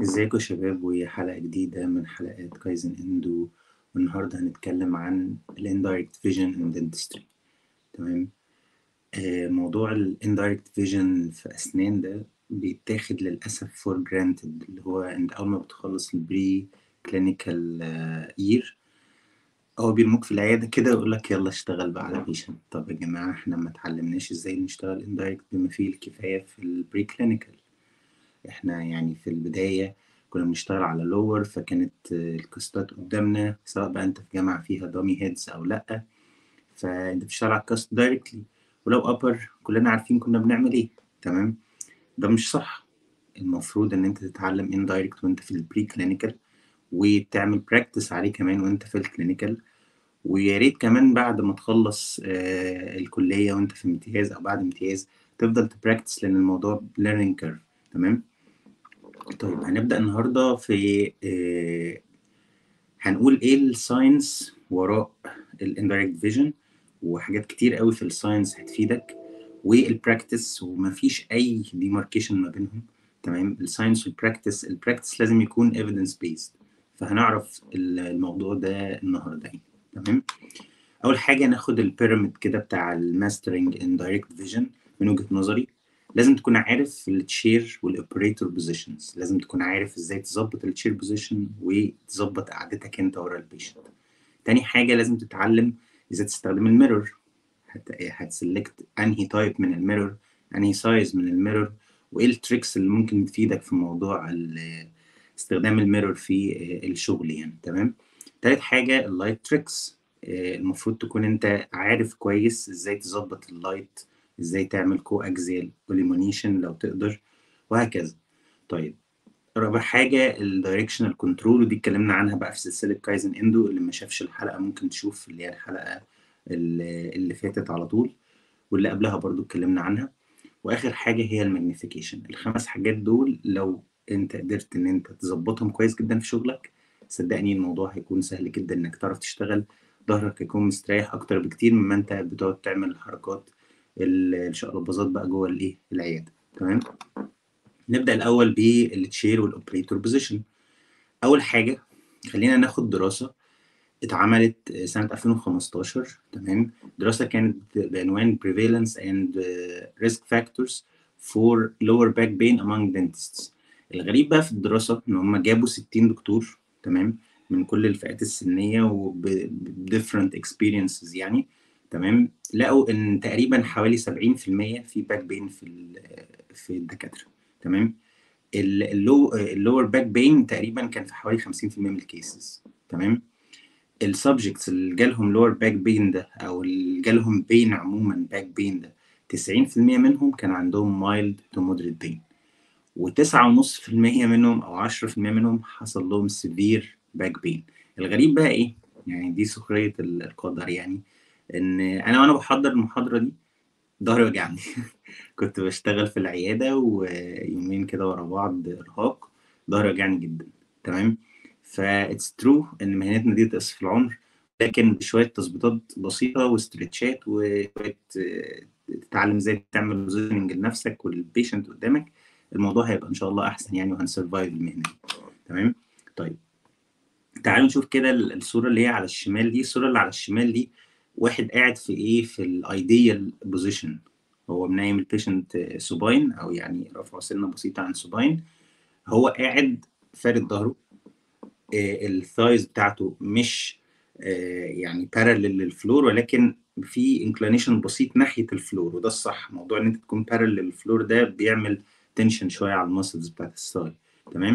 ازيكم يا شباب وحلقة جديدة من حلقات كايزن اندو والنهاردة هنتكلم عن الاندايركت فيجن ان دنتستري تمام آه موضوع الاندايركت فيجن في أسنان ده بيتاخد للأسف فور جرانتد اللي هو انت أول ما بتخلص البري كلينيكال يير هو بيرموك في العيادة كده ويقول لك يلا اشتغل بقى على بيشنت طب يا جماعة احنا ما اتعلمناش ازاي نشتغل اندايركت بما فيه الكفاية في البري كلينيكال احنا يعني في البداية كنا بنشتغل على لور فكانت الكاستات قدامنا سواء بقى انت في جامعة فيها دامي هيدز او لأ فانت بتشتغل على الكاست دايركتلي ولو ابر كلنا عارفين كنا بنعمل ايه تمام ده مش صح المفروض ان انت تتعلم اندايركت وانت في البري كلينيكال وتعمل براكتس عليه كمان وانت في الكلينيكال ويا ريت كمان بعد ما تخلص آه الكلية وانت في امتياز او بعد امتياز تفضل تبراكتس لان الموضوع ليرنينج كيرف تمام طيب هنبدأ النهاردة في آه هنقول ايه الساينس وراء الاندايركت فيجن وحاجات كتير قوي في الساينس هتفيدك والبراكتس ومفيش اي ديماركيشن ما بينهم تمام الساينس والبراكتس البراكتس لازم يكون evidence based فهنعرف الموضوع ده النهارده يعني تمام اول حاجه ناخد البيراميد كده بتاع الماسترنج ان دايركت فيجن من وجهه نظري لازم تكون عارف التشير والاوبريتور بوزيشنز لازم تكون عارف ازاي تظبط التشير بوزيشن وتظبط قعدتك انت ورا البيشنت تاني حاجه لازم تتعلم ازاي تستخدم الميرور هتسلكت انهي تايب من الميرور انهي سايز من الميرور وايه التريكس اللي ممكن تفيدك في موضوع استخدام الميرور في الشغل يعني تمام تالت حاجه اللايت تريكس المفروض تكون انت عارف كويس ازاي تظبط اللايت ازاي تعمل كو اكزيال اليمونيشن لو تقدر وهكذا طيب رابع حاجه الدايركشنال كنترول ودي اتكلمنا عنها بقى في سلسله كايزن اندو اللي ما شافش الحلقه ممكن تشوف اللي هي الحلقه اللي فاتت على طول واللي قبلها برضو اتكلمنا عنها واخر حاجه هي الماجنيفيكيشن الخمس حاجات دول لو انت قدرت ان انت تظبطهم كويس جدا في شغلك صدقني الموضوع هيكون سهل جدا انك تعرف تشتغل ظهرك هيكون مستريح اكتر بكتير مما انت بتقعد تعمل الحركات الشقلباظات بقى جوه الايه العياده تمام نبدا الاول بالتشير والاوبريتور بوزيشن اول حاجه خلينا ناخد دراسه اتعملت سنة 2015 تمام دراسة كانت بعنوان prevalence and risk factors for lower back pain among dentists الغريب بقى في الدراسة إن هم جابوا 60 دكتور تمام من كل الفئات السنية وب different experiences يعني تمام لقوا إن تقريبا حوالي 70% في باك بين في في الدكاترة تمام اللو اللور باك بين تقريبا كان في حوالي 50% من الكيسز تمام السبجكتس اللي جالهم لور باك بين ده او اللي جالهم بين عموما باك بين ده 90% منهم كان عندهم مايلد تو مودريت بين و9.5% منهم او 10% منهم حصل لهم سيفير باك بين الغريب بقى ايه يعني دي سخريه القدر يعني ان انا وانا بحضر المحاضره دي ظهري وجعني كنت بشتغل في العياده ويومين كده ورا بعض ارهاق ظهري وجعني جدا تمام فاتس ترو ان مهنتنا دي تقص العمر لكن بشويه تظبيطات بسيطه واسترتشات وشويه تتعلم ازاي تعمل بوزيشننج لنفسك والبيشنت قدامك الموضوع هيبقى ان شاء الله احسن يعني وهنسرفايف المهنه دي تمام طيب تعالوا نشوف كده الصوره اللي هي على الشمال دي الصوره اللي على الشمال دي واحد قاعد في ايه في الايديال بوزيشن هو منايم البيشنت سوباين او يعني رفعه سنه بسيطه عن سوباين هو قاعد فارد ظهره الثايز بتاعته مش يعني بارلل للفلور ولكن في انكلينيشن بسيط ناحيه الفلور وده الصح موضوع ان انت تكون بارلل للفلور ده بيعمل تنشن شويه على المسلز بتاعت الثاي تمام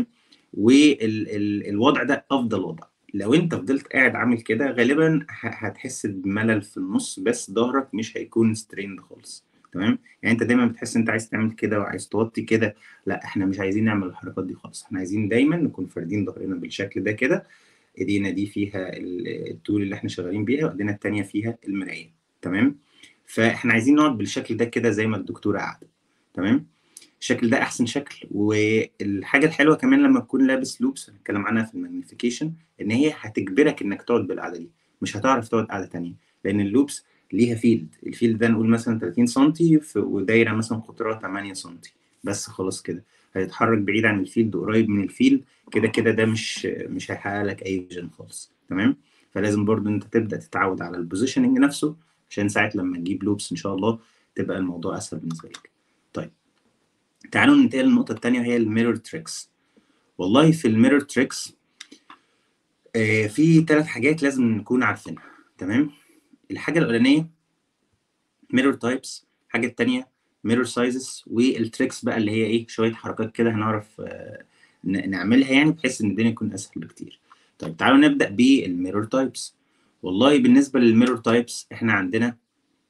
والوضع ده افضل وضع لو انت فضلت قاعد عامل كده غالبا هتحس بملل في النص بس ظهرك مش هيكون ستريند خالص تمام يعني انت دايما بتحس انت عايز تعمل كده وعايز توطي كده لا احنا مش عايزين نعمل الحركات دي خالص احنا عايزين دايما نكون فاردين ظهرنا بالشكل ده كده ايدينا دي فيها التول اللي احنا شغالين بيها وايدينا التانية فيها المرايه تمام فاحنا عايزين نقعد بالشكل ده كده زي ما الدكتوره قاعده تمام الشكل ده احسن شكل والحاجه الحلوه كمان لما تكون لابس لوبس هنتكلم عنها في الماجنيفيكيشن ان هي هتجبرك انك تقعد بالقعده دي مش هتعرف تقعد قعده تانية لان اللوبس ليها فيلد الفيلد ده نقول مثلا 30 سم ودايره مثلا قطرها 8 سم بس خلاص كده هيتحرك بعيد عن الفيلد قريب من الفيلد كده كده ده مش مش هيحقق لك اي فيجن خالص تمام فلازم برضو انت تبدا تتعود على البوزيشننج نفسه عشان ساعه لما تجيب لوبس ان شاء الله تبقى الموضوع اسهل بالنسبه لك طيب تعالوا ننتقل للنقطه الثانيه وهي الميرور تريكس والله في الميرور تريكس آه في ثلاث حاجات لازم نكون عارفينها تمام الحاجه الاولانيه ميرور تايبس الحاجه الثانيه ميرور سايزز والتريكس بقى اللي هي ايه شويه حركات كده هنعرف آه نعملها يعني بحيث ان الدنيا تكون اسهل بكتير طيب تعالوا نبدا بالميرور تايبس والله بالنسبه للميرور تايبس احنا عندنا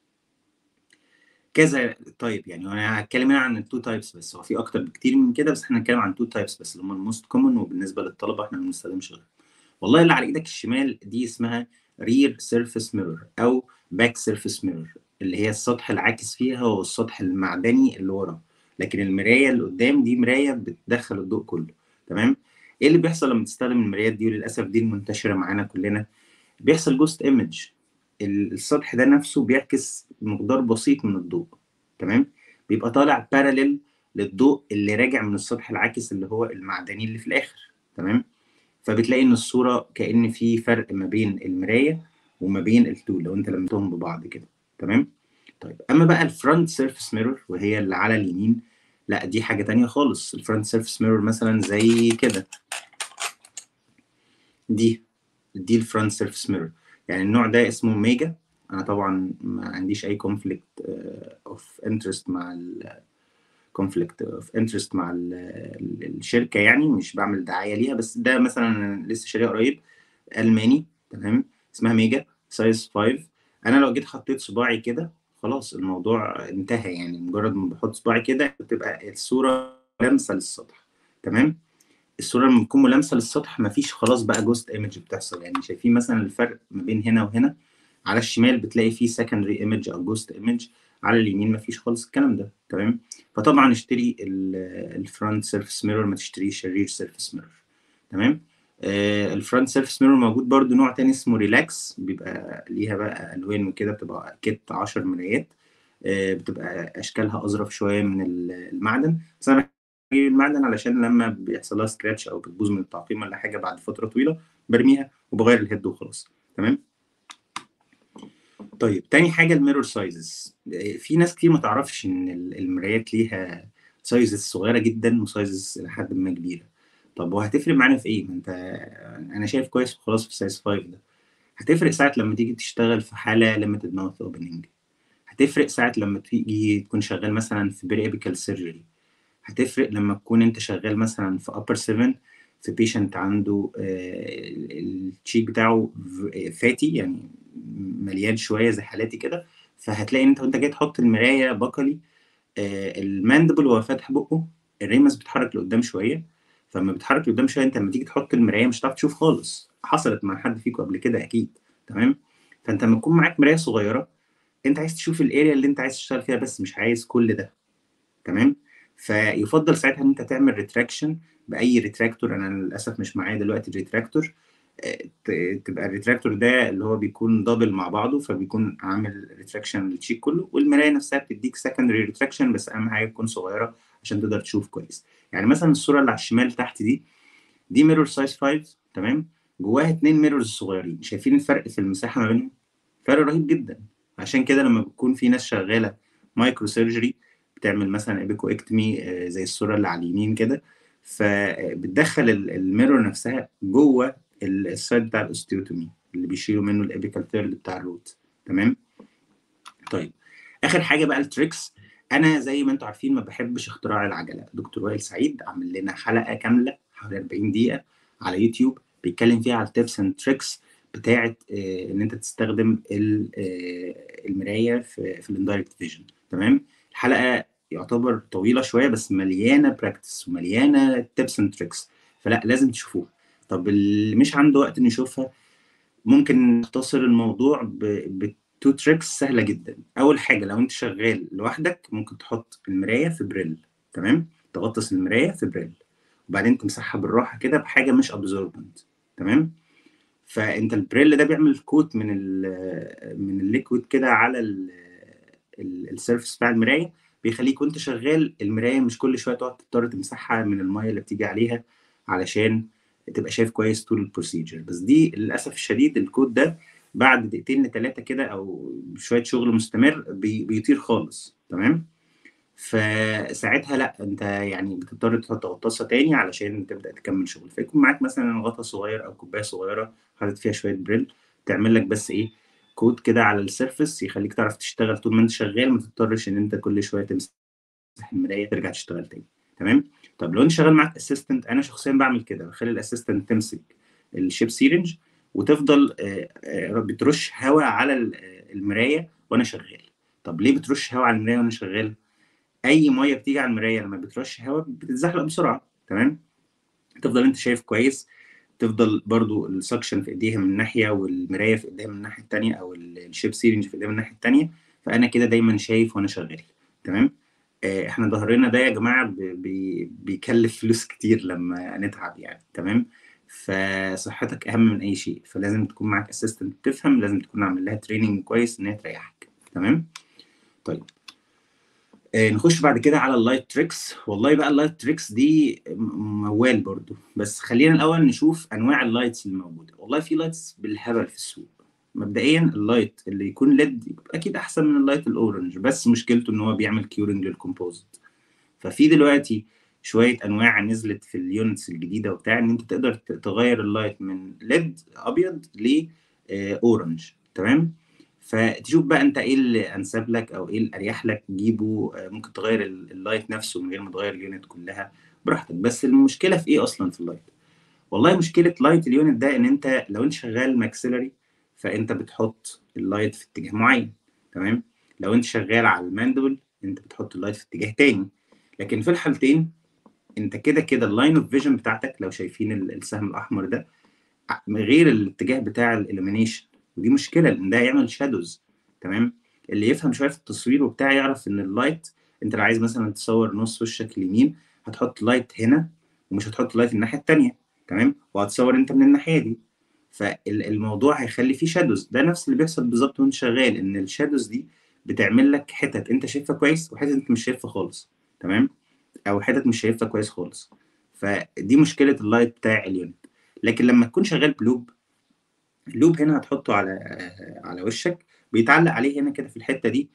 كذا تايب يعني انا هتكلم هنا عن التو تايبس بس هو في اكتر بكتير من كده بس احنا هنتكلم عن تو تايبس بس اللي هم الموست كومن وبالنسبه للطلبه احنا ما بنستخدمش غيرهم والله اللي على ايدك الشمال دي اسمها رير سيرفيس ميرور او باك سيرفيس ميرور اللي هي السطح العاكس فيها هو السطح المعدني اللي ورا لكن المرايه اللي قدام دي مرايه بتدخل الضوء كله تمام ايه اللي بيحصل لما تستخدم المرايات دي وللاسف دي المنتشره معانا كلنا بيحصل جوست ايمج السطح ده نفسه بيعكس مقدار بسيط من الضوء تمام بيبقى طالع باراليل للضوء اللي راجع من السطح العاكس اللي هو المعدني اللي في الاخر تمام فبتلاقي ان الصوره كان في فرق ما بين المرايه وما بين التول لو انت لمتهم ببعض كده تمام طيب اما بقى الفرونت سيرفيس ميرور وهي اللي على اليمين لا دي حاجه تانية خالص الفرونت سيرفيس ميرور مثلا زي كده دي دي الفرونت سيرفيس ميرور يعني النوع ده اسمه ميجا انا طبعا ما عنديش اي كونفليكت اوف انترست مع ال كونفليكت اوف انترست مع ال الشركه يعني مش بعمل دعايه ليها بس ده مثلا لسه شاريه قريب الماني تمام اسمها ميجا سايز 5 انا لو جيت حطيت صباعي كده خلاص الموضوع انتهى يعني مجرد ما بحط صباعي كده بتبقى الصوره لامسه للسطح تمام الصوره لما بتكون ملامسه للسطح مفيش خلاص بقى جوست ايمج بتحصل يعني شايفين مثلا الفرق ما بين هنا وهنا على الشمال بتلاقي فيه سكندري ايمج او جوست ايمج على اليمين مفيش خالص الكلام ده تمام فطبعا اشتري الفرونت سيرفيس ميرور ما تشتريش الرير سيرفيس ميرور تمام آه الفرونت سيرفيس ميرور موجود برده نوع تاني اسمه ريلاكس بيبقى ليها بقى الوان وكده بتبقى كت 10 مرايات آه بتبقى اشكالها اظرف شويه من المعدن بس انا بجيب المعدن علشان لما بيحصل لها سكراتش او بتبوظ من التعقيم ولا حاجه بعد فتره طويله برميها وبغير الهيد وخلاص تمام طيب تاني حاجه الميرور سايزز في ناس كتير ما تعرفش ان المرايات ليها سايزز صغيره جدا وسايزز لحد ما كبيره طب وهتفرق معانا في ايه ما انت انا شايف كويس وخلاص في سايز 5 ده هتفرق ساعه لما تيجي تشتغل في حاله ليميتد ماوث اوبننج هتفرق ساعه لما تيجي تكون شغال مثلا في بري ابيكال سيرجري هتفرق لما تكون انت شغال مثلا في upper 7 في بيشنت عنده التشيك بتاعه فاتي يعني مليان شويه زي حالاتي كده فهتلاقي ان انت وانت جاي تحط المرايه بقلي الماندبل وهو فاتح بقه الريمس بيتحرك لقدام شويه فلما بيتحرك لقدام شويه انت لما تيجي تحط المرايه مش هتعرف تشوف خالص حصلت مع حد فيكم قبل كده اكيد تمام فانت لما تكون معاك مرايه صغيره انت عايز تشوف الاريا اللي انت عايز تشتغل فيها بس مش عايز كل ده تمام فيفضل ساعتها ان انت تعمل ريتراكشن باي ريتراكتور انا للاسف مش معايا دلوقتي الريتراكتور تبقى الريتراكتور ده اللي هو بيكون دبل مع بعضه فبيكون عامل ريتراكشن للشيك كله والمرايه نفسها بتديك سكندري ريتراكشن بس اهم حاجه تكون صغيره عشان تقدر تشوف كويس يعني مثلا الصوره اللي على الشمال تحت دي دي ميرور سايز 5 تمام جواها اتنين ميرورز صغيرين شايفين الفرق في المساحه ما بينهم فرق رهيب جدا عشان كده لما بتكون في ناس شغاله مايكرو سيرجري بتعمل مثلا ابيكو اكتمي زي الصوره اللي على اليمين كده فبتدخل الميرور نفسها جوه السايد بتاع الاوستيوتومي اللي بيشيلوا منه الابيكال ثيرد بتاع الروت تمام طيب اخر حاجه بقى التريكس انا زي ما انتم عارفين ما بحبش اختراع العجله دكتور وائل سعيد عامل لنا حلقه كامله حوالي 40 دقيقه على يوتيوب بيتكلم فيها على التيبس اند تريكس بتاعه آه ان انت تستخدم آه المرايه في, في الاندايركت فيجن تمام الحلقه يعتبر طويله شويه بس مليانه براكتس ومليانه تيبس اند تريكس فلا لازم تشوفوها طب اللي مش عنده وقت انه يشوفها ممكن نختصر الموضوع بتو تريكس سهله جدا اول حاجه لو انت شغال لوحدك ممكن تحط المرايه في بريل تمام تغطس المرايه في بريل وبعدين تمسحها بالراحه كده بحاجه مش ابزوربنت تمام فانت البريل ده بيعمل كوت من ال من الليكويد كده على السيرفس بتاع المرايه بيخليك وانت شغال المرايه مش كل شويه تقعد تضطر تمسحها من الميه اللي بتيجي عليها علشان تبقى شايف كويس طول البروسيجر بس دي للاسف الشديد الكود ده بعد دقيقتين لثلاثه كده او شويه شغل مستمر بي بيطير خالص تمام فساعتها لا انت يعني بتضطر تحط غطاسه تاني علشان تبدا تكمل شغل فيكون معاك مثلا غطا صغير او كوبايه صغيره حاطط فيها شويه بريل تعمل لك بس ايه كود كده على السيرفس يخليك تعرف تشتغل طول ما انت شغال ما تضطرش ان انت كل شويه تمسح المرايه ترجع تشتغل تاني تمام طب لو انت شغال معاك اسيستنت انا شخصيا بعمل كده بخلي الاسيستنت تمسك الشيب سيرنج وتفضل بترش هواء على المرايه وانا شغال طب ليه بترش هواء على المرايه وانا شغال اي ميه بتيجي على المرايه لما بترش هواء بتتزحلق بسرعه تمام تفضل انت شايف كويس تفضل برضو السكشن في ايديها من ناحيه والمرايه في ايديها من الناحيه الثانيه او الشيب سيرنج في ايديها من الناحيه الثانيه فانا كده دايما شايف وانا شغال تمام آه احنا ظهرنا ده يا جماعه بي بيكلف فلوس كتير لما نتعب يعني تمام فصحتك اهم من اي شيء فلازم تكون معاك اسيستنت تفهم لازم تكون عامل لها تريننج كويس ان هي تريحك تمام طيب آه نخش بعد كده على اللايت تريكس والله بقى اللايت تريكس دي موال برضو بس خلينا الاول نشوف انواع اللايتس اللي موجوده والله في لايتس بالهبل في السوق مبدئيا اللايت اللي يكون ليد اكيد احسن من اللايت الاورنج بس مشكلته ان هو بيعمل كيورنج للكومبوزيت ففي دلوقتي شويه انواع نزلت في اليونتس الجديده وبتاع ان انت تقدر تغير اللايت من ليد ابيض ل اورنج تمام فتشوف بقى انت ايه اللي انسب لك او ايه الاريح لك تجيبه ممكن تغير اللايت نفسه من غير ما تغير اليونت كلها براحتك بس المشكله في ايه اصلا في اللايت والله مشكله لايت اليونت ده ان انت لو انت شغال ماكسيلري فانت بتحط اللايت في اتجاه معين تمام لو انت شغال على الماندبل انت بتحط اللايت في اتجاه تاني لكن في الحالتين انت كده كده اللاين اوف فيجن بتاعتك لو شايفين السهم الاحمر ده غير الاتجاه بتاع الاليمينيشن ودي مشكله لان ده يعمل شادوز تمام اللي يفهم شويه في التصوير وبتاع يعرف ان اللايت انت لو عايز مثلا تصور نص وشك اليمين هتحط لايت هنا ومش هتحط لايت الناحيه الثانيه تمام وهتصور انت من الناحيه دي فالموضوع هيخلي فيه شادوز ده نفس اللي بيحصل بالظبط وانت شغال ان الشادوز دي بتعمل لك حتت انت شايفها كويس وحتت انت مش شايفها خالص تمام او حتت مش شايفها كويس خالص فدي مشكله اللايت بتاع اليونت لكن لما تكون شغال بلوب اللوب هنا هتحطه على على وشك بيتعلق عليه هنا كده في الحته دي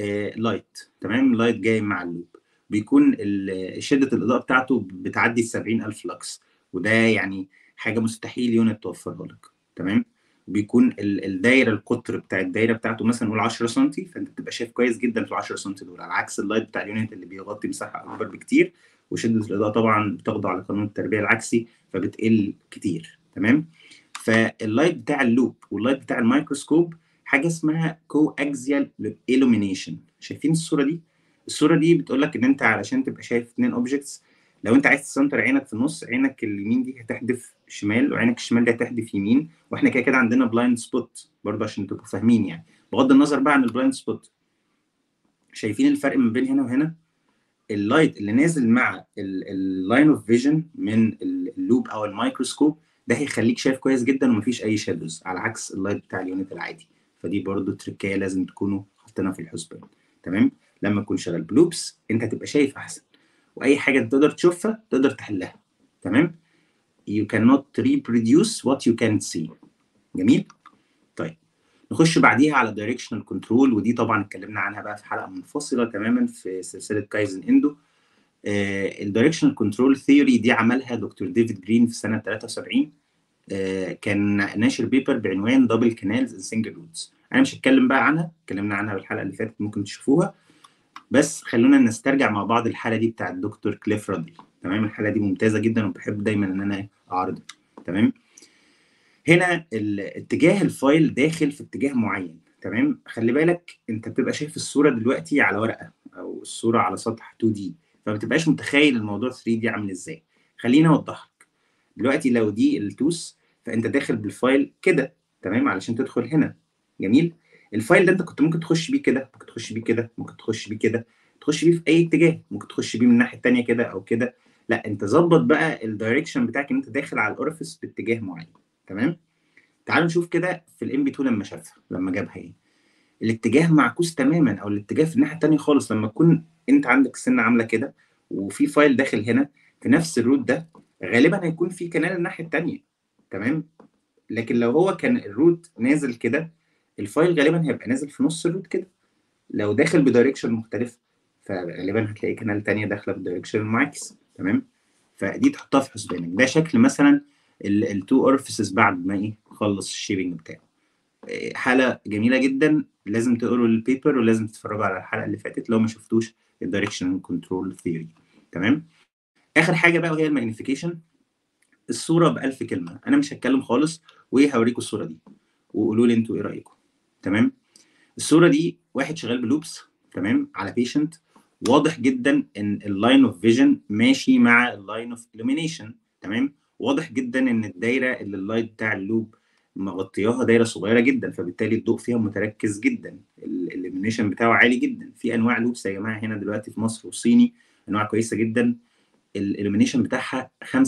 لايت تمام اللايت جاي مع اللوب بيكون شده الاضاءه بتاعته بتعدي ال 70000 لكس وده يعني حاجه مستحيل يونت توفرها لك تمام بيكون الدايره القطر بتاع الدايره بتاعته مثلا نقول 10 سم فانت بتبقى شايف كويس جدا في ال 10 سم دول على عكس اللايت بتاع اليونت اللي بيغطي مساحه اكبر بكتير وشده الاضاءه طبعا بتخضع على قانون التربيه العكسي فبتقل كتير تمام فاللايت بتاع اللوب واللايت بتاع الميكروسكوب حاجه اسمها كو اكزيال illumination شايفين الصوره دي الصوره دي بتقول لك ان انت علشان تبقى شايف اثنين اوبجكتس لو انت عايز تسنتر عينك في النص عينك اليمين دي هتحدف شمال وعينك الشمال دي هتحدف يمين واحنا كده كده عندنا بلايند سبوت برضه عشان تبقوا فاهمين يعني بغض النظر بقى عن البلايند سبوت شايفين الفرق ما بين هنا وهنا اللايت اللي نازل مع اللاين اوف فيجن من اللوب او الميكروسكوب ده هيخليك شايف كويس جدا ومفيش اي شادوز على عكس اللايت بتاع اليونت العادي فدي برضو تركية لازم تكونوا حاطينها في الحسبان تمام لما تكون شغال بلوبس انت هتبقى شايف احسن واي حاجه انت تقدر تشوفها تقدر تحلها تمام you cannot reproduce what you can't see جميل طيب نخش بعديها على directional control ودي طبعا اتكلمنا عنها بقى في حلقه منفصله تماما في سلسله كايزن اندو الدايركشنال كنترول ثيوري دي عملها دكتور ديفيد جرين في سنه 73 آه كان ناشر بيبر بعنوان دبل كانالز ان سنجل روتس انا مش هتكلم بقى عنها اتكلمنا عنها في الحلقه اللي فاتت ممكن تشوفوها بس خلونا نسترجع مع بعض الحاله دي بتاعت دكتور كليف رادلي تمام الحاله دي ممتازه جدا وبحب دايما ان انا اعرضها تمام هنا اتجاه الفايل داخل في اتجاه معين تمام خلي بالك انت بتبقى شايف الصوره دلوقتي على ورقه او الصوره على سطح 2 دي فما بتبقاش متخيل الموضوع 3 دي عامل ازاي خليني اوضح لك دلوقتي لو دي التوس فانت داخل بالفايل كده تمام علشان تدخل هنا جميل الفايل ده انت كنت ممكن تخش بيه كده ممكن تخش بيه كده ممكن تخش بيه كده تخش بيه في اي اتجاه ممكن تخش بيه من الناحيه الثانيه كده او كده لا انت ظبط بقى الدايركشن بتاعك ان انت داخل على الاورفيس باتجاه معين تمام تعالوا نشوف كده في الام بي 2 لما شافها لما جابها ايه الاتجاه معكوس تماما او الاتجاه في الناحيه الثانيه خالص لما تكون انت عندك السنه عامله كده وفي فايل داخل هنا في نفس الروت ده غالبا هيكون في كنال الناحيه الثانيه تمام لكن لو هو كان الروت نازل كده الفايل غالبا هيبقى نازل في نص الروت كده لو داخل بدايركشن مختلف فغالبا هتلاقي كنال تانية داخله بدايركشن معاكس تمام فدي تحطها في حسبانك ده شكل مثلا التو اورفيسز بعد ما ايه خلص الشيبنج بتاعه حاله جميله جدا لازم تقروا البيبر ولازم تتفرجوا على الحلقه اللي فاتت لو ما شفتوش الدايركشن كنترول ثيوري تمام اخر حاجه بقى وهي الماجنيفيكيشن الصوره بألف كلمه انا مش هتكلم خالص وايه هوريكم الصوره دي وقولوا لي انتوا ايه رايكم تمام الصوره دي واحد شغال بلوبس تمام على بيشنت واضح جدا ان اللاين اوف فيجن ماشي مع اللاين اوف illumination تمام واضح جدا ان الدايره اللي اللايت بتاع اللوب مغطياها دايره صغيره جدا فبالتالي الضوء فيها متركز جدا الاليمينيشن بتاعه عالي جدا في انواع لوبس يا جماعه هنا دلوقتي في مصر والصيني انواع كويسه جدا الاليمينيشن بتاعها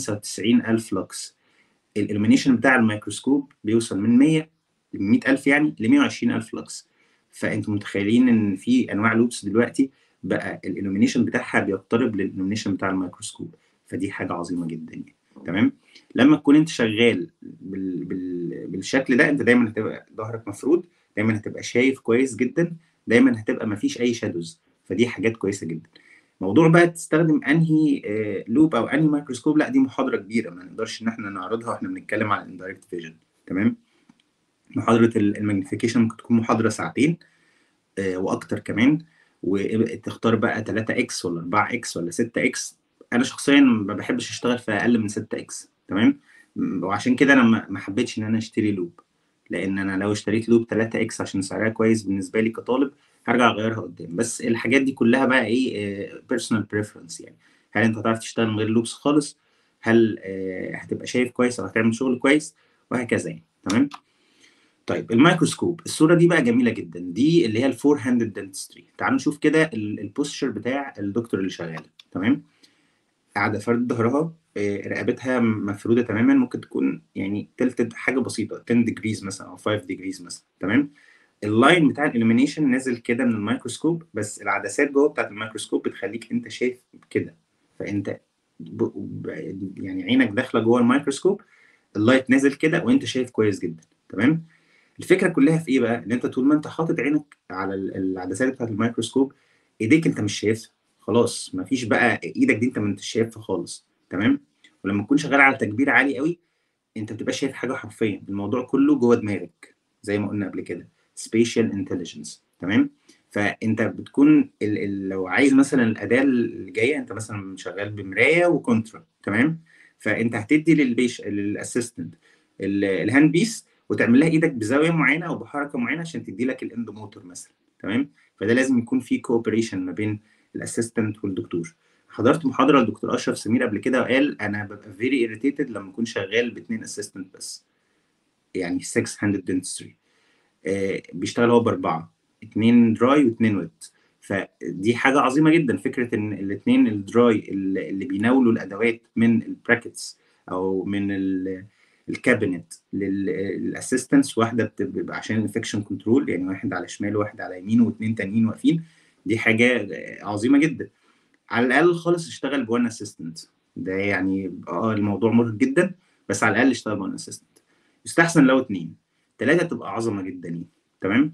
95000 لوكس الاليمينيشن بتاع الميكروسكوب بيوصل من 100 ل 100000 يعني ل 120000 لوكس فانتم متخيلين ان في انواع لوبس دلوقتي بقى الاليمينيشن بتاعها بيقترب للاليمينيشن بتاع الميكروسكوب فدي حاجه عظيمه جدا يعني تمام لما تكون انت شغال بال... بال... بالشكل ده انت دايما هتبقى ظهرك مفرود دايما هتبقى شايف كويس جدا دايما هتبقى مفيش اي شادوز فدي حاجات كويسه جدا موضوع بقى تستخدم انهي آه لوب او انهي مايكروسكوب لا دي محاضره كبيره ما نقدرش ان احنا نعرضها واحنا بنتكلم على الاندايركت فيجن تمام محاضره الماجنيفيكيشن ممكن تكون محاضره ساعتين آه واكتر كمان وتختار بقى 3 اكس ولا 4 اكس ولا 6 اكس انا شخصيا ما بحبش اشتغل في اقل من 6 اكس تمام وعشان كده انا ما حبيتش ان انا اشتري لوب لان انا لو اشتريت لوب 3 اكس عشان سعرها كويس بالنسبه لي كطالب هرجع اغيرها قدام بس الحاجات دي كلها بقى ايه بيرسونال بريفرنس يعني هل انت هتعرف تشتغل من غير لوبس خالص هل هتبقى شايف كويس او هتعمل شغل كويس وهكذا يعني تمام طيب الميكروسكوب الصوره دي بقى جميله جدا دي اللي هي الفور هاندد دنتستري تعالوا نشوف كده البوستشر بتاع الدكتور اللي شغاله تمام قاعده فرد ظهرها رقبتها مفروده تماما ممكن تكون يعني تلتد حاجه بسيطه 10 ديجريز مثلا او 5 ديجريز مثلا تمام اللاين بتاع الاليمينيشن نازل كده من الميكروسكوب بس العدسات جوه بتاعت الميكروسكوب بتخليك انت شايف كده فانت ب... ب... يعني عينك داخله جوه الميكروسكوب اللايت نازل كده وانت شايف كويس جدا تمام الفكره كلها في ايه بقى ان انت طول ما انت حاطط عينك على العدسات بتاعت الميكروسكوب ايديك انت مش شايفها خلاص مفيش بقى ايدك دي انت ما انتش شايفها خالص تمام ولما تكون شغال على تكبير عالي قوي انت بتبقى شايف حاجه حرفيا الموضوع كله جوه دماغك زي ما قلنا قبل كده spatial intelligence تمام فانت بتكون ال ال لو عايز مثلا الاداه اللي جايه انت مثلا شغال بمرايه وكونترا تمام فانت هتدي للبيش للاسيستنت الهاند بيس وتعمل لها ايدك بزاويه معينه او بحركه معينه عشان تدي لك الاند موتور مثلا تمام فده لازم يكون في كوبريشن ما بين الاسيستنت والدكتور حضرت محاضره للدكتور اشرف سمير قبل كده وقال انا ببقى فيري irritated لما اكون شغال باثنين اسيستنت بس يعني 6 هاندد دنتستري آه بيشتغل هو باربعه اثنين دراي واثنين ويت فدي حاجه عظيمه جدا فكره ان الاثنين الدراي اللي بيناولوا الادوات من البراكتس او من الكابينت للاسيستنتس واحده بتبقى عشان الانفكشن كنترول يعني واحد على شماله وواحد على يمينه واثنين تانيين واقفين دي حاجه عظيمه جدا على الاقل خالص اشتغل بوان اسيستنت ده يعني اه الموضوع مرهق جدا بس على الاقل اشتغل بوان اسيستنت يستحسن لو اتنين تلاته تبقى عظمه جدا يعني تمام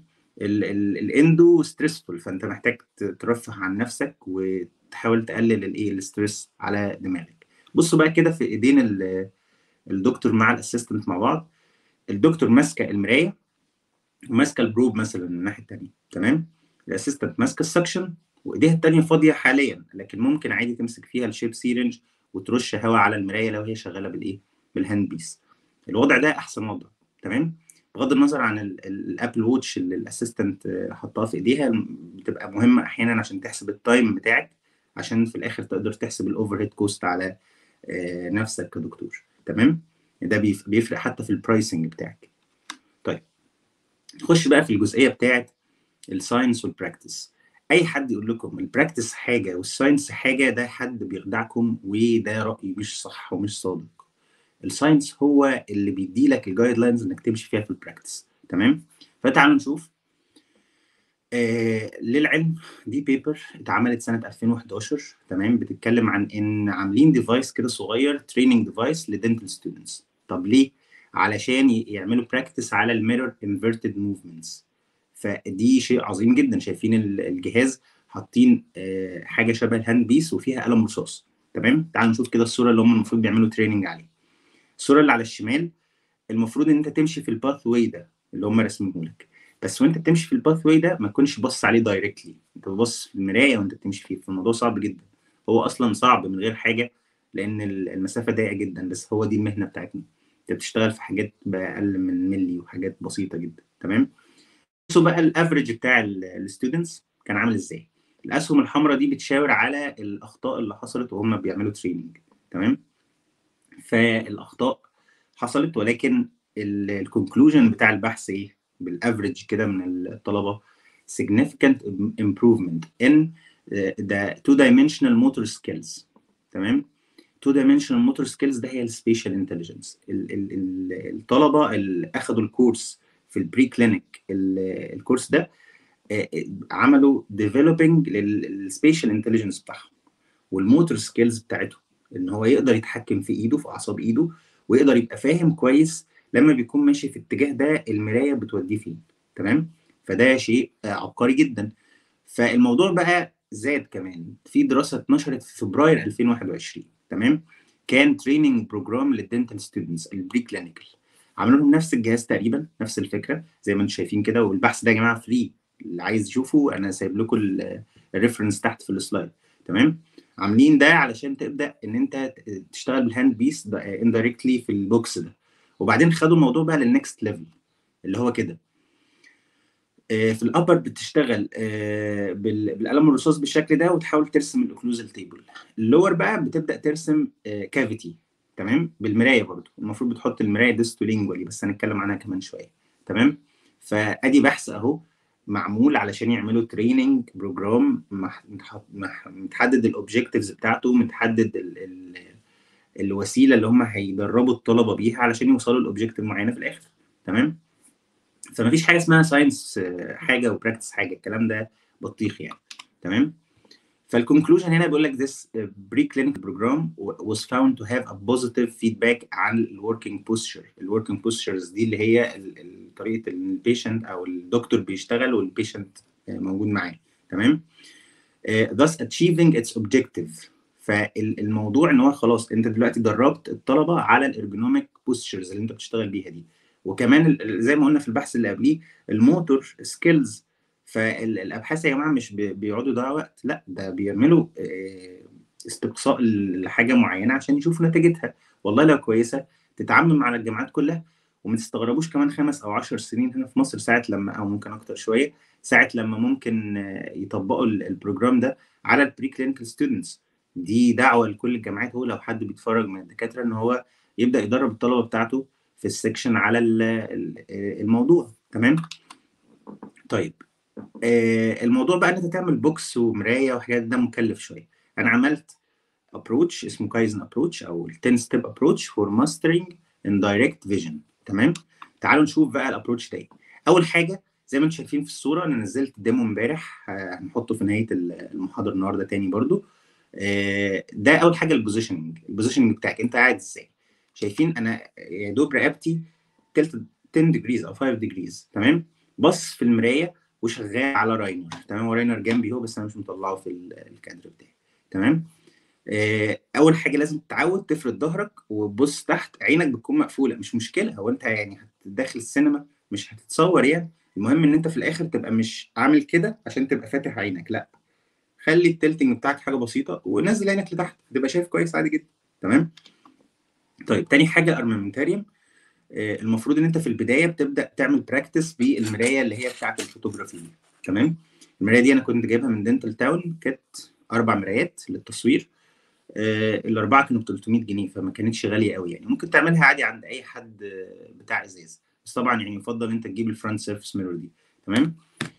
الاندو ستريسفول فانت محتاج ترفه عن نفسك وتحاول تقلل الايه الستريس على دماغك بصوا بقى كده في ايدين الدكتور مع الاسيستنت مع بعض الدكتور ماسكه المرايه وماسكه البروب مثلا من الناحيه الثانيه تمام الاسيستنت ماسكه السكشن وايديها الثانيه فاضيه حاليا لكن ممكن عادي تمسك فيها الشيب سيرنج وترش هواء على المرايه لو هي شغاله بالايه بالهاند بيس الوضع ده احسن وضع تمام بغض النظر عن الابل ووتش اللي الاسيستنت حطها في ايديها بتبقى مهمه احيانا عشان تحسب التايم بتاعك عشان في الاخر تقدر تحسب الاوفر هيد كوست على نفسك كدكتور تمام ده بيفرق حتى في البرايسنج بتاعك طيب نخش بقى في الجزئيه بتاعت الساينس والبراكتس اي حد يقول لكم البراكتس حاجه والساينس حاجه ده حد بيخدعكم وده راي مش صح ومش صادق الساينس هو اللي بيدي لك الجايد لاينز انك تمشي فيها في البراكتس تمام فتعالوا نشوف آه للعلم دي بيبر اتعملت سنه 2011 تمام بتتكلم عن ان عاملين ديفايس كده صغير تريننج ديفايس لدنتال ستودنتس طب ليه علشان يعملوا براكتس على الميرور انفيرتد موفمنتس فدي شيء عظيم جدا شايفين الجهاز حاطين آه حاجه شبه الهاند بيس وفيها قلم رصاص تمام تعالوا نشوف كده الصوره اللي هم المفروض بيعملوا تريننج عليها الصوره اللي على الشمال المفروض ان انت تمشي في الباث واي ده اللي هم راسمينه لك بس وانت بتمشي في الباث واي ده ما تكونش باصص عليه دايركتلي انت بتبص في المرايه وانت بتمشي فيه فالموضوع صعب جدا هو اصلا صعب من غير حاجه لان المسافه ضيقه جدا بس هو دي المهنه بتاعتنا انت بتشتغل في حاجات باقل من ملي وحاجات بسيطه جدا تمام بصوا بقى الافريج بتاع الستودنتس كان عامل ازاي الاسهم الحمراء دي بتشاور على الاخطاء اللي حصلت وهم بيعملوا تريننج تمام فالاخطاء حصلت ولكن الكونكلوجن بتاع البحث ايه بالافريج كده من الطلبه significant improvement in the two dimensional motor skills تمام two dimensional motor skills ده هي السبيشال انتليجنس الطلبه اللي اخذوا الكورس في البري كلينيك الكورس ده عملوا ديفلوبينج للسبيشال انتليجنس بتاعهم والموتور سكيلز بتاعتهم ان هو يقدر يتحكم في ايده في اعصاب ايده ويقدر يبقى فاهم كويس لما بيكون ماشي في الاتجاه ده المرايه بتوديه فين تمام فده شيء عبقري جدا فالموضوع بقى زاد كمان في دراسه اتنشرت في فبراير 2021 تمام كان تريننج بروجرام للدنتال ستودنتس البري كلينيكال عملوا لهم نفس الجهاز تقريبا نفس الفكره زي ما انتم شايفين كده والبحث ده يا جماعه فري اللي عايز يشوفه انا سايب لكم الريفرنس تحت في السلايد تمام عاملين ده علشان تبدا ان انت تشتغل بالهاند بيس اندايركتلي في البوكس ده وبعدين خدوا الموضوع بقى للنكست ليفل اللي هو كده في الابر بتشتغل بالقلم الرصاص بالشكل ده وتحاول ترسم الاوكلوزال تيبل اللور بقى بتبدا ترسم كافيتي تمام بالمرايه برضو المفروض بتحط المرايه ديستولينجوالي بس هنتكلم عنها كمان شويه تمام فادي بحث اهو معمول علشان يعملوا تريننج بروجرام متحدد الاوبجكتيفز بتاعته متحدد ال ال الوسيله اللي هم هيدربوا الطلبه بيها علشان يوصلوا لاوبجكتيف معينه في الاخر تمام فما فيش حاجه اسمها ساينس حاجه وبراكتس حاجه الكلام ده بطيخ يعني تمام فالكونكلوجن هنا بيقول لك this preclinical program was found to have a positive feedback عن الوركينج بوستشر الوركينج بوستشرز دي اللي هي طريقه البيشنت او الدكتور بيشتغل والبيشنت موجود معاه تمام thus achieving its objective فالموضوع ان هو خلاص انت دلوقتي دربت الطلبه على الارجونوميك بوستشرز اللي انت بتشتغل بيها دي وكمان زي ما قلنا في البحث اللي قبليه الموتور سكيلز فالابحاث يا جماعه مش بيقعدوا يضيعوا وقت لا ده بيعملوا استقصاء لحاجه معينه عشان يشوفوا نتيجتها والله لو كويسه تتعمم على الجامعات كلها وما تستغربوش كمان خمس او عشر سنين هنا في مصر ساعه لما او ممكن اكتر شويه ساعه لما ممكن يطبقوا البروجرام ده على البري كلينيكال ستودنتس دي دعوه لكل الجامعات هو لو حد بيتفرج من الدكاتره ان هو يبدا يدرب الطلبه بتاعته في السكشن على الموضوع تمام طيب آه الموضوع بقى ان انت تعمل بوكس ومرايه وحاجات ده مكلف شويه انا عملت ابروتش اسمه كايزن ابروتش او ال 10 ستيب ابروتش فور ماسترنج ان دايركت فيجن تمام تعالوا نشوف بقى الابروتش ده اول حاجه زي ما انتم شايفين في الصوره انا نزلت ديمو امبارح هنحطه في نهايه المحاضره النهارده تاني برضو آه ده اول حاجه البوزيشننج البوزيشننج بتاعك انت قاعد ازاي شايفين انا يا دوب رقبتي تلت 10 ديجريز او 5 ديجريز تمام بص في المرايه وشغال على راينر تمام وراينر جنبي هو بس انا مش مطلعه في الكادر بتاعي تمام آه اول حاجه لازم تتعود تفرد ظهرك وتبص تحت عينك بتكون مقفوله مش مشكله هو انت يعني هتدخل السينما مش هتتصور يعني المهم ان انت في الاخر تبقى مش عامل كده عشان تبقى فاتح عينك لا خلي التلتنج بتاعك حاجه بسيطه ونزل عينك لتحت هتبقى شايف كويس عادي جدا تمام طيب تاني حاجه الارمامنتاريوم المفروض ان انت في البدايه بتبدا تعمل براكتس بالمرايه اللي هي بتاعه الفوتوغرافي دي تمام المرايه دي انا كنت جايبها من دنتال تاون كانت اربع مرايات للتصوير آه الاربعه كانوا ب 300 جنيه فما كانتش غاليه قوي يعني ممكن تعملها عادي عند اي حد بتاع ازاز بس طبعا يعني يفضل انت تجيب الفرونت سيرفيس ميرور دي تمام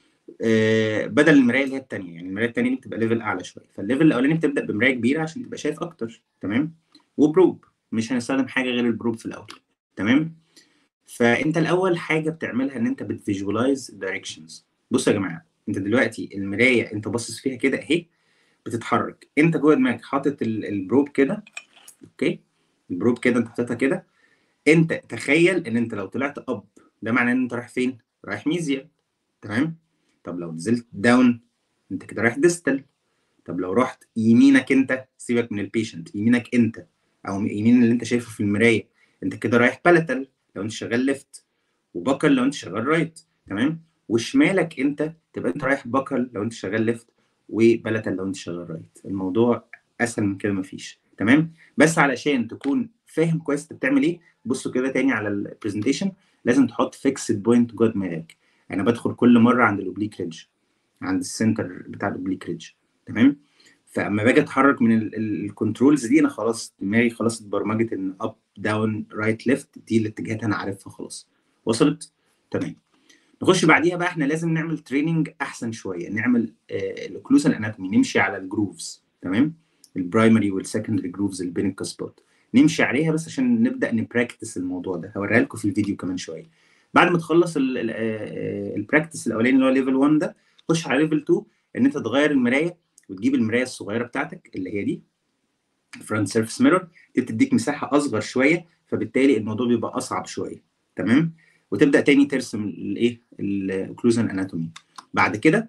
آه بدل المرايه اللي هي الثانيه يعني المرايه الثانيه دي بتبقى ليفل اعلى شويه فالليفل الاولاني بتبدا بمرايه كبيره عشان تبقى شايف اكتر تمام وبروب مش هنستخدم حاجه غير البروب في الاول تمام فانت الاول حاجه بتعملها ان انت بتفيجوالايز دايركشنز بصوا يا جماعه انت دلوقتي المرايه انت باصص فيها كده اهي بتتحرك انت جوه دماغك حاطط البروب كده اوكي البروب كده انت حاططها كده انت تخيل ان انت لو طلعت اب ده معناه ان انت رايح فين؟ رايح ميزيال تمام؟ طب لو نزلت داون انت كده رايح ديستال طب لو رحت يمينك انت سيبك من البيشنت يمينك انت او يمين اللي انت شايفه في المرايه انت كده رايح بالاتال لو انت شغال ليفت وبكل لو انت شغال رايت تمام وشمالك انت تبقى انت رايح بكل لو انت شغال ليفت وبلاتال لو انت شغال رايت الموضوع اسهل من كده مفيش تمام بس علشان تكون فاهم كويس انت بتعمل ايه بصوا كده تاني على البرزنتيشن لازم تحط فيكسد بوينت جوه دماغك انا بدخل كل مره عند الاوبليك ريدج عند السنتر بتاع الاوبليك ريدج تمام فاما باجي اتحرك من الكنترولز دي انا خلاص دماغي خلاص اتبرمجت ان اب داون رايت ليفت دي الاتجاهات انا عارفها خلاص وصلت تمام نخش بعديها بقى احنا لازم نعمل تريننج احسن شويه نعمل الاوكلوزال اناتومي نمشي على الجروفز تمام البرايمري والسكندري جروفز اللي بين الكاسبات نمشي عليها بس عشان نبدا نبراكتس الموضوع ده هوريها لكم في الفيديو كمان شويه بعد ما تخلص البراكتس الاولاني اللي هو ليفل 1 ده خش على ليفل 2 ان انت تغير المرايه وتجيب المرايه الصغيره بتاعتك اللي هي دي فرونت سيرفيس ميرور دي بتديك مساحه اصغر شويه فبالتالي الموضوع بيبقى اصعب شويه تمام وتبدا تاني ترسم الايه الاوكلوجن اناتومي بعد كده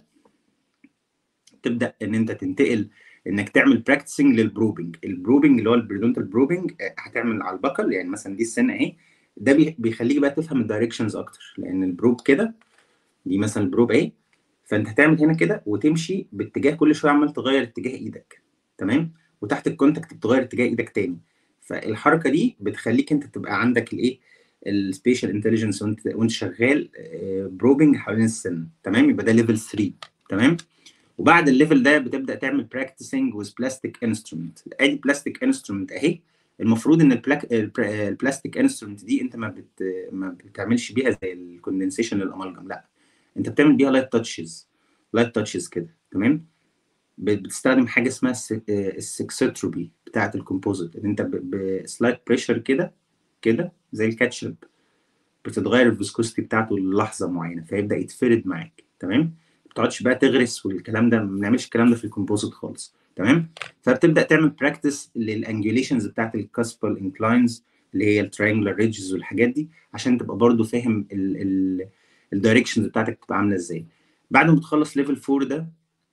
تبدا ان انت تنتقل انك تعمل براكتسنج للبروبنج البروبنج اللي هو البريدونتال بروبنج هتعمل على البكل يعني مثلا دي السنه اهي ده بيخليك بقى تفهم الدايركشنز اكتر لان البروب كده دي مثلا البروب اهي فانت هتعمل هنا كده وتمشي باتجاه كل شويه عمال تغير اتجاه ايدك تمام وتحت الكونتاكت بتغير اتجاه ايدك تاني فالحركه دي بتخليك انت تبقى عندك الايه السبيشال انتليجنس وانت وانت شغال بروبنج حوالين السن تمام يبقى ده ليفل 3 تمام وبعد الليفل ده بتبدا تعمل براكتسنج وذ بلاستيك انسترومنت ادي بلاستيك انسترومنت اهي المفروض ان البلاستيك انسترومنت دي انت ما بت ما بتعملش بيها زي الكوندنسيشن للامالجم لا انت بتعمل بيها لايت تاتشز لايت تاتشز كده تمام بتستخدم حاجه اسمها السكسوتروبي بتاعه الكومبوزيت ان انت بسلايت بريشر كده كده زي الكاتشب بتتغير الفيسكوستي بتاعته للحظه معينه فيبدا يتفرد معاك تمام ما بتقعدش بقى تغرس والكلام ده ما بنعملش الكلام ده في الكومبوزيت خالص تمام فبتبدا تعمل براكتس للانجوليشنز بتاعت الكاسبال انكلاينز اللي هي التريانجلر ريدجز والحاجات دي عشان تبقى برضو فاهم الدايركشنز بتاعتك تبقى عامله ازاي بعد ما بتخلص ليفل 4 ده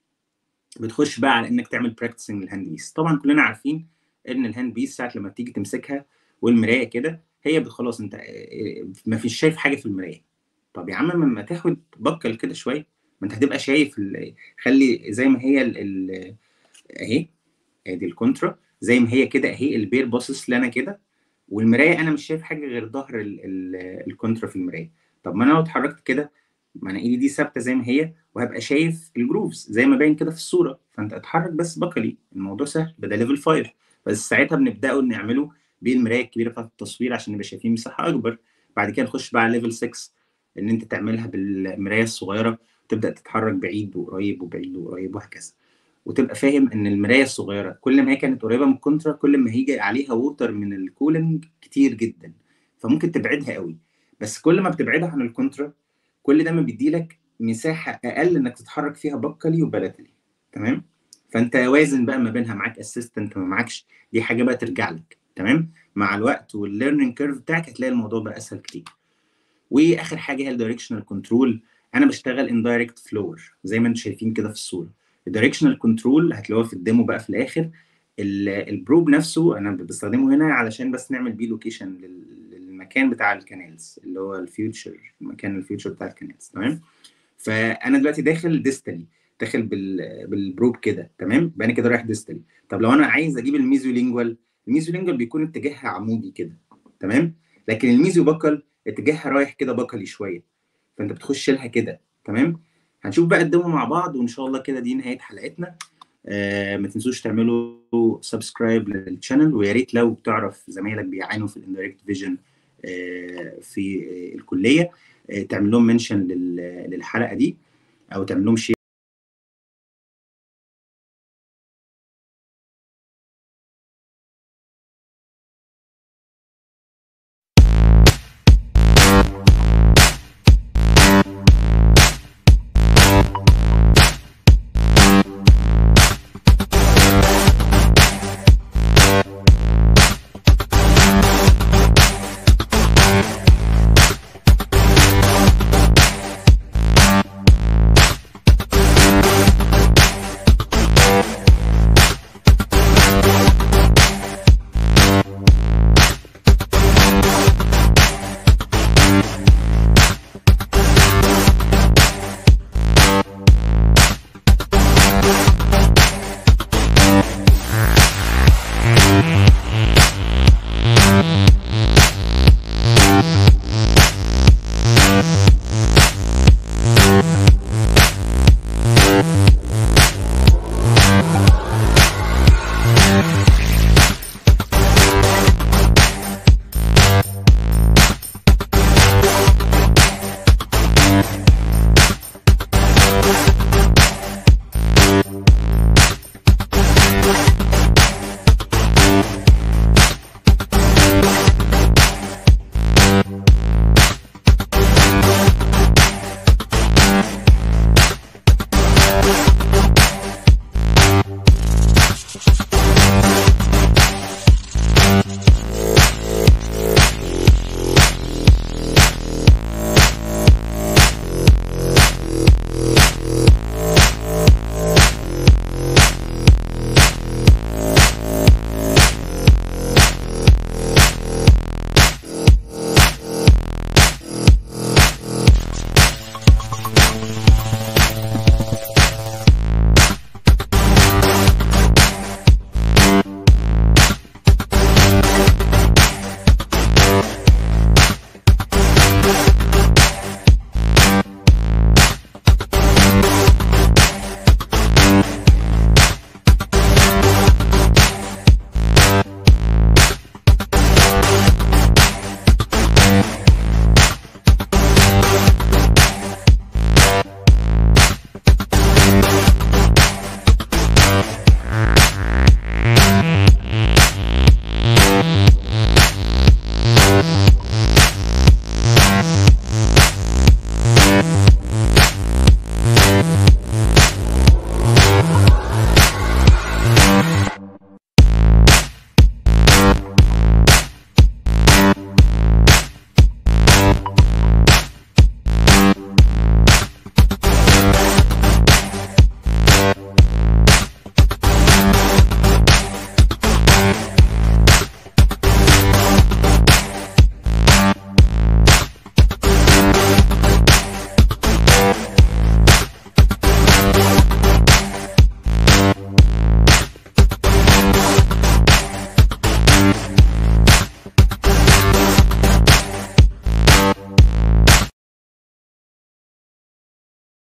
بتخش بقى على انك تعمل براكتسنج للهاند بيس طبعا كلنا عارفين ان الهاند بيس ساعه لما تيجي تمسكها والمرايه كده هي خلاص انت ما فيش شايف حاجه في المرايه طب يا عم ما تاخد بكل كده شويه ما انت هتبقى شايف خلي زي ما هي ال اهي ادي الكونترا زي ما هي كده اهي البير باصص لنا كده والمرايه انا مش شايف حاجه غير ظهر الكونترا في المرايه طب ما انا لو اتحركت كده ما انا ايدي دي ثابته زي ما هي وهبقى شايف الجروفز زي ما باين كده في الصوره فانت اتحرك بس بكلي الموضوع سهل ده ليفل 5 بس ساعتها بنبداوا نعمله بالمرايه الكبيره بتاعت التصوير عشان نبقى شايفين مساحه اكبر بعد كده نخش بقى على ليفل 6 ان انت تعملها بالمرايه الصغيره تبدا تتحرك بعيد وقريب وبعيد وقريب وهكذا وتبقى فاهم ان المرايه الصغيره كل ما هي كانت قريبه من الكونترا كل ما هيجي عليها ووتر من الكولنج كتير جدا فممكن تبعدها قوي بس كل ما بتبعدها عن الكونترا كل ده ما بيديلك مساحه اقل انك تتحرك فيها بكلي وبلاتلي تمام فانت وازن بقى ما بينها معاك اسيستنت ما معاكش دي حاجه بقى ترجع لك تمام مع الوقت والليرنينج كيرف بتاعك هتلاقي الموضوع بقى اسهل كتير واخر حاجه هي الدايركشنال كنترول انا بشتغل اندايركت فلور زي ما انتم شايفين كده في الصوره الدايركشنال كنترول هتلاقوها في الديمو بقى في الاخر البروب نفسه انا بستخدمه هنا علشان بس نعمل بيه لوكيشن للمكان بتاع الكانالز اللي هو الفيوتشر المكان الفيوتشر بتاع الكانالز تمام فانا دلوقتي داخل ديستالي داخل بال بالبروب كده تمام يبقى انا كده رايح ديستالي طب لو انا عايز اجيب الميزولينجوال الميزولينجوال بيكون اتجاهها عمودي كده تمام لكن الميزو بكل اتجاهها رايح كده بكلي شويه فانت بتخش لها كده تمام هنشوف بقى الدمو مع بعض وان شاء الله كده دي نهايه حلقتنا آه ما تنسوش تعملوا سبسكرايب للشانل ويا ريت لو تعرف زمايلك بيعانوا في الاندايركت فيجن آه في الكليه آه تعمل لهم منشن للحلقه دي او تعمل لهم شير